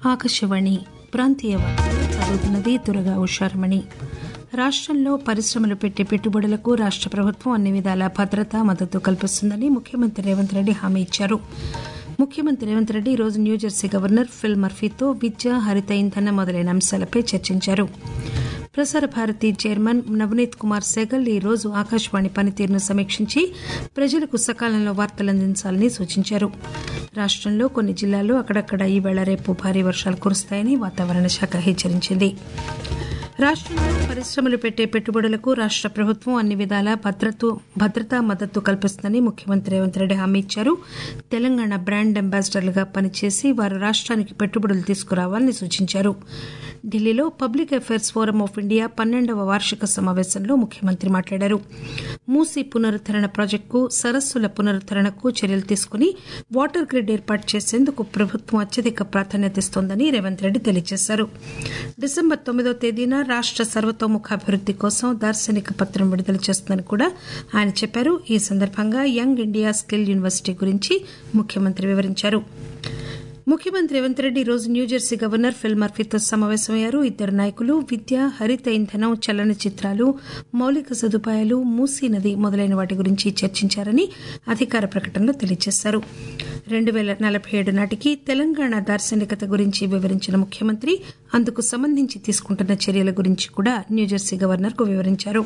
ఆకాశవాణి ప్రాంతీయ వార్తలు చదువుతున్నది దురగా ఉషారమణి రాష్టంలో పరిశ్రమలు పెట్టే పెట్టుబడులకు రాష్ట ప్రభుత్వం అన్ని విధాల భద్రత మద్దతు కల్పిస్తుందని ముఖ్యమంత్రి రేవంత్ రెడ్డి హామీ ఇచ్చారు ముఖ్యమంత్రి రేవంత్ రెడ్డి ఈరోజు న్యూజెర్సీ గవర్నర్ ఫిల్ మర్ఫీతో విద్య హరిత ఇంధన మొదలైన అంశాలపై చర్చించారు ప్రసార భారతి చైర్మన్ నవనీత్ కుమార్ సెగల్ ఈ రోజు ఆకాశవాణి పనితీరును సమీక్షించి ప్రజలకు సకాలంలో వార్తలు అందించాలని సూచించారు రాష్టంలో కొన్ని జిల్లాల్లో అక్కడక్కడ ఈవేళ రేపు భారీ వర్షాలు కురుస్తాయని వాతావరణ శాఖ హెచ్చరించింది రాష్టంలో పరిశ్రమలు పెట్టే పెట్టుబడులకు రాష్ట ప్రభుత్వం అన్ని విధాల భద్రత భద్రతా మద్దతు కల్పిస్తుందని ముఖ్యమంత్రి రేవంత్ రెడ్డి హామీ ఇచ్చారు తెలంగాణ బ్రాండ్ అంబాసిడర్లుగా పనిచేసి వారు రాష్ట్రానికి పెట్టుబడులు తీసుకురావాలని సూచించారు ఢిల్లీలో public affairs forum of India పన్నెండవ వార్షిక సమావేశంలో ముఖ్యమంత్రి మాట్లాడారు మూసీ పునరుద్దరణ ప్రాజెక్టుకు సరస్సుల పునరుద్దరణకు చర్యలు తీసుకుని వాటర్ గ్రిడ్ ఏర్పాటు చేసేందుకు ప్రభుత్వం అత్యధిక ప్రాధాన్యత ఇస్తోందని రేవంత్ రెడ్డి తెలియజేశారు డిసెంబర్ తొమ్మిదో తేదీన రాష్ట సర్వతోముఖాభివృద్ది కోసం దార్శనిక పత్రం విడుదల చేస్తుందని కూడా ఆయన చెప్పారు ఈ సందర్భంగా యంగ్ ఇండియా స్కిల్ యూనివర్సిటీ గురించి ముఖ్యమంత్రి వివరించారు ముఖ్యమంత్రి రేవంత్ రెడ్డి ఈరోజు న్యూజెర్సీ గవర్నర్ ఫిల్ మర్ఫీతో సమావేశమయ్యారు ఇద్దరు నాయకులు విద్య హరిత ఇంధనం చలనచిత్రాలు మౌలిక సదుపాయాలు మూసీ నది మొదలైన వాటి గురించి చర్చించారని అధికార ప్రకటనలో తెలియజేశారు రెండు పేల నలభై ఏడు నాటికి తెలంగాణ దార్శనికత గురించి వివరించిన ముఖ్యమంత్రి అందుకు సంబంధించి తీసుకుంటున్న చర్యల గురించి కూడా న్యూజెర్సీ గవర్నర్కు వివరించారు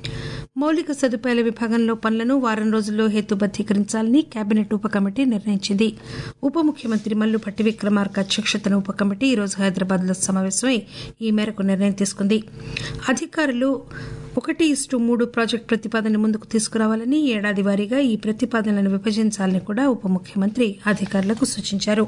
మౌలిక సదుపాయాల విభాగంలో పనులను వారం రోజుల్లో హేతుబద్దీకరించాలని కేబినెట్ ఉప కమిటీ నిర్ణయించింది ఉప ముఖ్యమంత్రి మల్లుపట్టి విక్రమార్క అధ్యక్షతన ఉప కమిటీ ఈరోజు హైదరాబాద్ లో సమావేశమై ఈ మేరకు నిర్ణయం తీసుకుంది అధికారులు ఒకటి ఇస్టు మూడు ప్రాజెక్టు ప్రతిపాదన ముందుకు తీసుకురావాలని ఏడాది వారీగా ఈ ప్రతిపాదనలను విభజించాలని కూడా ఉప ముఖ్యమంత్రి అధికారులకు సూచించారు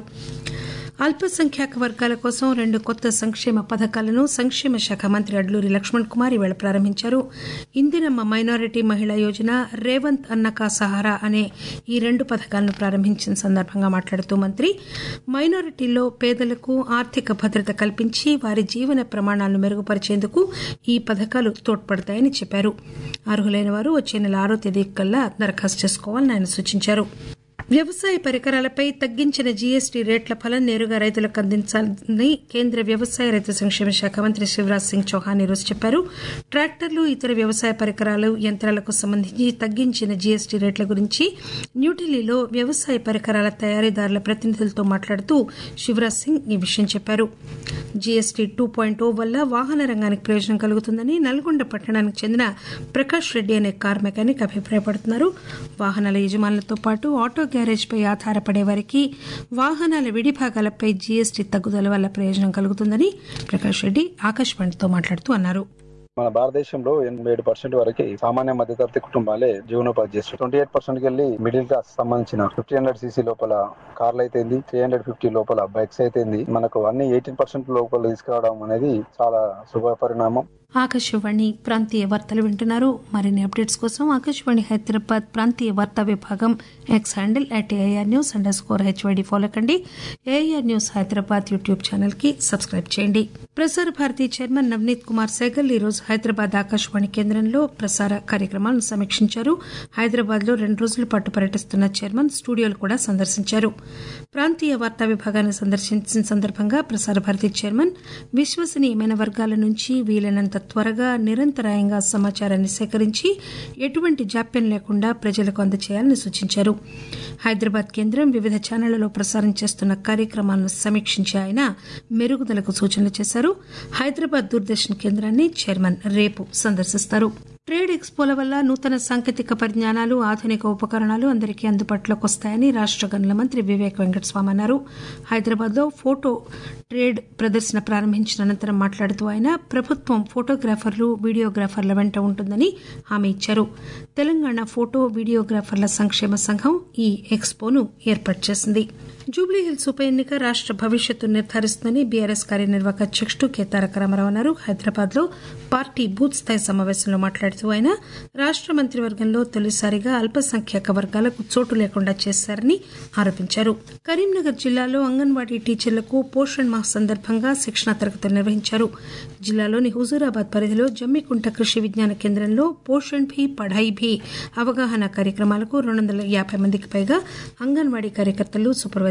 అల్పసంఖ్యాక వర్గాల కోసం రెండు కొత్త సంక్షేమ పథకాలను సంక్షేమ శాఖ మంత్రి అడ్లూరి లక్ష్మణ్ కుమార్ ఈవేళ ప్రారంభించారు ఇందిరమ్మ మైనారిటీ మహిళా యోజన రేవంత్ అన్నకా సహారా అనే ఈ రెండు పథకాలను ప్రారంభించిన సందర్భంగా మాట్లాడుతూ మంత్రి మైనారిటీల్లో పేదలకు ఆర్థిక భద్రత కల్పించి వారి జీవన ప్రమాణాలను మెరుగుపరిచేందుకు ఈ పథకాలు తోడ్పడతాయని చెప్పారు అర్హులైన వారు వచ్చే నెల ఆరో తేదీ కల్లా దరఖాస్తు చేసుకోవాలని ఆయన సూచించారు వ్యవసాయ పరికరాలపై తగ్గించిన జీఎస్టీ రేట్ల ఫలం నేరుగా రైతులకు అందించాలని కేంద్ర వ్యవసాయ రైతు సంక్షేమ శాఖ మంత్రి శివరాజ్ సింగ్ చౌహాన్ ఈరోజు చెప్పారు ట్రాక్టర్లు ఇతర వ్యవసాయ పరికరాలు యంత్రాలకు సంబంధించి తగ్గించిన జీఎస్టీ రేట్ల గురించి న్యూఢిల్లీలో వ్యవసాయ పరికరాల తయారీదారుల ప్రతినిధులతో మాట్లాడుతూ శివరాజ్ సింగ్ ఈ విషయం చెప్పారు జీఎస్టీ టూ పాయింట్ ఓ వల్ల వాహన రంగానికి ప్రయోజనం కలుగుతుందని నల్గొండ పట్టణానికి చెందిన ప్రకాష్ రెడ్డి అనే కార్ మెకానిక్ అభిప్రాయపడుతున్నారు వాహనాల యజమానులతో పాటు ఆటో గ్యారేజ్ పై ఆధారపడే వారికి వాహనాల విడిభాగాలపై జీఎస్టీ తగ్గుదల వల్ల ప్రయోజనం కలుగుతుందని ప్రకాష్ రెడ్డి ఆకాశవాణితో మాట్లాడుతూ అన్నారు మన భారతదేశంలో ఎనభై ఏడు పర్సెంట్ వరకు సామాన్య మధ్యతరగతి కుటుంబాలే జీవనోపాధి చేస్తారు ట్వంటీ ఎయిట్ పర్సెంట్ వెళ్ళి మిడిల్ క్లాస్ సంబంధించిన ఫిఫ్టీ హండ్రెడ్ సీసీ లోపల కార్లు అయితేంది త్రీ హండ్రెడ్ ఫిఫ్టీ లోపల బైక్స్ అయితేంది మనకు అన్ని ఎయిటీన్ పర్సెంట్ లోపల తీసుకురావడం అనేది చాలా శుభ పరిణామం ఆకాశవాణి ప్రాంతీయ వార్తలు వింటున్నారు మరిన్ని అప్డేట్స్ కోసం ఆకాశవాణి హైదరాబాద్ ప్రాంతీయ వార్తా విభాగం X handle at AIR news underscore HYD follow కండి AIR news Hyderabad YouTube channel కి సబ్స్క్రైబ్ చేయండి ప్రసార భారతి చైర్మన్ నవనీత్ కుమార్ సెగల్ ఈ రోజు హైదరాబాద్ ఆకాశవాణి కేంద్రంలో ప్రసార కార్యక్రమాలను సమీక్షించారు హైదరాబాద్ లో రెండు రోజుల పాటు పర్యటిస్తున్న చైర్మన్ స్టూడియోలు కూడా సందర్శించారు ప్రాంతీయ వార్తా విభాగాన్ని సందర్శించిన సందర్భంగా ప్రసార భారతి చైర్మన్ విశ్వసనీయమైన వర్గాల నుంచి వీలైనంత త్వరగా నిరంతరాయంగా సమాచారాన్ని సేకరించి ఎటువంటి జాప్యం లేకుండా ప్రజలకు అందజేయాలని సూచించారు హైదరాబాద్ కేంద్రం వివిధ ఛానళ్లలో ప్రసారం చేస్తున్న కార్యక్రమాలను సమీక్షించి ఆయన మెరుగుదలకు సూచనలు చేశారు హైదరాబాద్ దూరదర్శన్ కేంద్రాన్ని చైర్మన్ రేపు సందర్శిస్తారు ట్రేడ్ ఎక్స్పోల వల్ల నూతన సాంకేతిక పరిజ్ఞానాలు ఆధునిక ఉపకరణాలు అందరికీ అందుబాటులోకి వస్తాయని రాష్ట గనుల మంత్రి వివేక్ వెంకటస్వామి అన్నారు హైదరాబాద్ లో ఫోటో ట్రేడ్ ప్రదర్శన ప్రారంభించిన అనంతరం మాట్లాడుతూ ఆయన ప్రభుత్వం ఫోటోగ్రాఫర్లు వీడియోగ్రాఫర్ల వెంట ఉంటుందని హామీ ఇచ్చారు తెలంగాణ ఫోటో వీడియోగ్రాఫర్ల సంక్షేమ సంఘం ఈ ఎక్స్పోను ఏర్పాటు చేసింది జూబ్లీహిల్స్ ఉప ఎన్నిక రాష్ట భవిష్యత్తు నిర్ధారిస్తుందని బీఆర్ఎస్ కార్యనిర్వాహక అధ్యకుడు కె తారక రామారావు అన్నారు హైదరాబాద్ లో పార్టీ బూత్ స్థాయి సమావేశంలో మాట్లాడుతూ ఆయన రాష్ట మంత్రివర్గంలో తొలిసారిగా అల్పసంఖ్యాక వర్గాలకు చోటు లేకుండా చేశారని ఆరోపించారు కరీంనగర్ జిల్లాలో అంగన్వాడీ టీచర్లకు పోషణ్ మాహ్ సందర్భంగా శిక్షణా తరగతులు నిర్వహించారు జిల్లాలోని హుజూరాబాద్ పరిధిలో జమ్మికుంట కృషి విజ్ఞాన కేంద్రంలో పోషణ్ భీ పఢాయి భీ అవగాహన కార్యక్రమాలకు రెండు వందల యాభై మందికి పైగా అంగన్వాడీ కార్యకర్తలు సూపర్వైజర్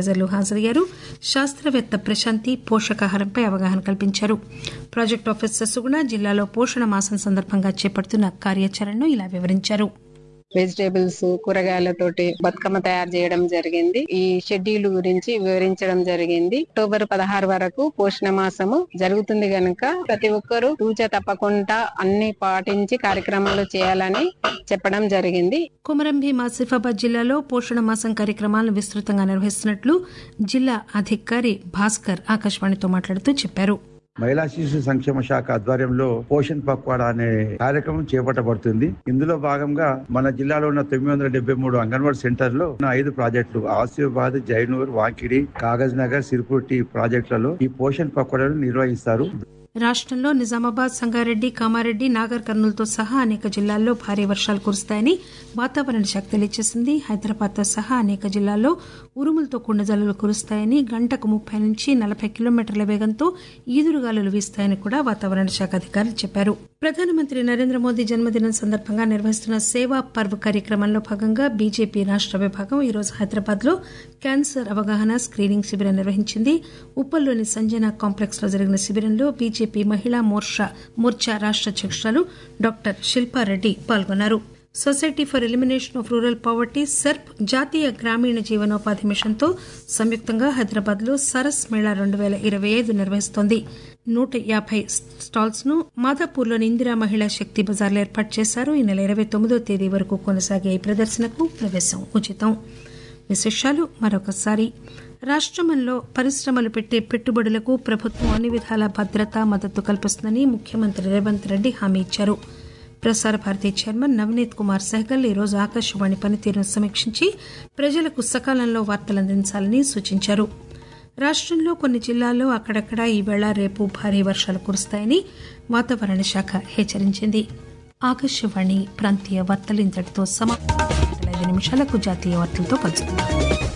సూపర్వైజర్లు హాజరయ్యారు శాస్త్రవేత్త ప్రశాంతి పోషకాహారంపై అవగాహన కల్పించారు ప్రాజెక్ట్ ఆఫీసర్ సుగుణ జిల్లాలో పోషణ మాసం సందర్భంగా చేపడుతున్న కార్యాచరణను ఇలా వివరించారు వెజిటేబుల్స్ కూరగాయలతోటి బతుకమ్మ తయారు చేయడం జరిగింది ఈ షెడ్యూల్ గురించి వివరించడం జరిగింది అక్టోబర్ పదహారు వరకు పోషణ మాసము జరుగుతుంది గనుక ప్రతి ఒక్కరూ తూచ తప్పకుండా అన్ని పాటించి కార్యక్రమాలు చేయాలని చెప్పడం జరిగింది కొమరంభీం ఆసిఫాబాద్ జిల్లాలో పోషణ మాసం కార్యక్రమాలను విస్తృతంగా నిర్వహిస్తున్నట్లు జిల్లా అధికారి భాస్కర్ ఆకాశవాణితో మాట్లాడుతూ చెప్పారు మహిళా శిశు సంక్షేమ శాఖ ఆధ్వర్యంలో పోషణ్ పక్వాడా అనే కార్యక్రమం చేపట్టబడుతుంది ఇందులో భాగంగా మన జిల్లాలో ఉన్న తొమ్మిది వందల డెబ్బై మూడు అంగన్వాడీ సెంటర్లో ఉన్న ఐదు ప్రాజెక్టులు ఆసిఫాబాద్ జైనూర్ వాంకిడి కాగజ్ నగర్ సిర్పూర్టి ప్రాజెక్టులలో ఈ పోషణ్ పక్వాడాను నిర్వహిస్తారు రాష్టంలో నిజామాబాద్ సంగారెడ్డి కామారెడ్డి నాగర్ కర్నూలుతో సహా అనేక జిల్లాల్లో భారీ వర్షాలు కురుస్తాయని వాతావరణ శాఖ తెలియజేసింది హైదరాబాద్తో సహా అనేక జిల్లాల్లో ఉరుములతో కూడిన జల్లులు కురుస్తాయని గంటకు ముప్పై నుంచి నలభై కిలోమీటర్ల వేగంతో ఈదురుగాలులు వీస్తాయని కూడా వాతావరణ శాఖ అధికారులు చెప్పారు ప్రధానమంత్రి నరేంద్ర మోదీ జన్మదినం సందర్భంగా నిర్వహిస్తున్న సేవా పర్వ్ కార్యక్రమంలో భాగంగా బీజేపీ రాష్ట విభాగం ఈరోజు హైదరాబాద్ లో క్యాన్సర్ అవగాహన స్క్రీనింగ్ శిబిరం నిర్వహించింది ఉప్పల్లోని సంజన కాంప్లెక్స్ లో జరిగిన శిబిరంలో బీజేపీ మహిళా మోర్చా మోర్చా రాష్ట అధ్యక్షురాలు డాక్టర్ శిల్పారెడ్డి పాల్గొన్నారు society for elimination of rural poverty SERP జాతీయ గ్రామీణ జీవనోపాధి మిషన్తో సంయుక్తంగా హైదరాబాద్ లో సరస్ మేళా రెండు పేల ఇరవై ఐదు నిర్వహిస్తోంది నూట యాభై స్టాల్స్ ను మాదాపూర్లోని ఇందిరా మహిళా శక్తి బజార్లో ఏర్పాటు చేశారు ఈ నెల ఇరవై తొమ్మిదో తేదీ వరకు కొనసాగే ఈ ప్రదర్శనకు ప్రవేశం ఉచితం విశేషాలు మరొకసారి రాష్టంలో పరిశ్రమలు పెట్టే పెట్టుబడులకు ప్రభుత్వం అన్ని విధాల భద్రత మద్దతు కల్పిస్తుందని ముఖ్యమంత్రి రేవంత్ రెడ్డి హామీ ఇచ్చారు ప్రసార భారతి చైర్మన్ నవనీత్ కుమార్ సెహగల్ ఈరోజు ఆకాశవాణి పనితీరును సమీక్షించి ప్రజలకు సకాలంలో వార్తలు అందించాలని సూచించారు రాష్టంలో కొన్ని జిల్లాల్లో అక్కడక్కడా ఈవేళ రేపు భారీ వర్షాలు కురుస్తాయని వాతావరణ శాఖ హెచ్చరించింది ఆకాశవాణి ప్రాంతీయ వార్తలు ఇంతటితో సమాప్తం నిమిషాలకు జాతీయ వార్తలతో కలుసుకుందాం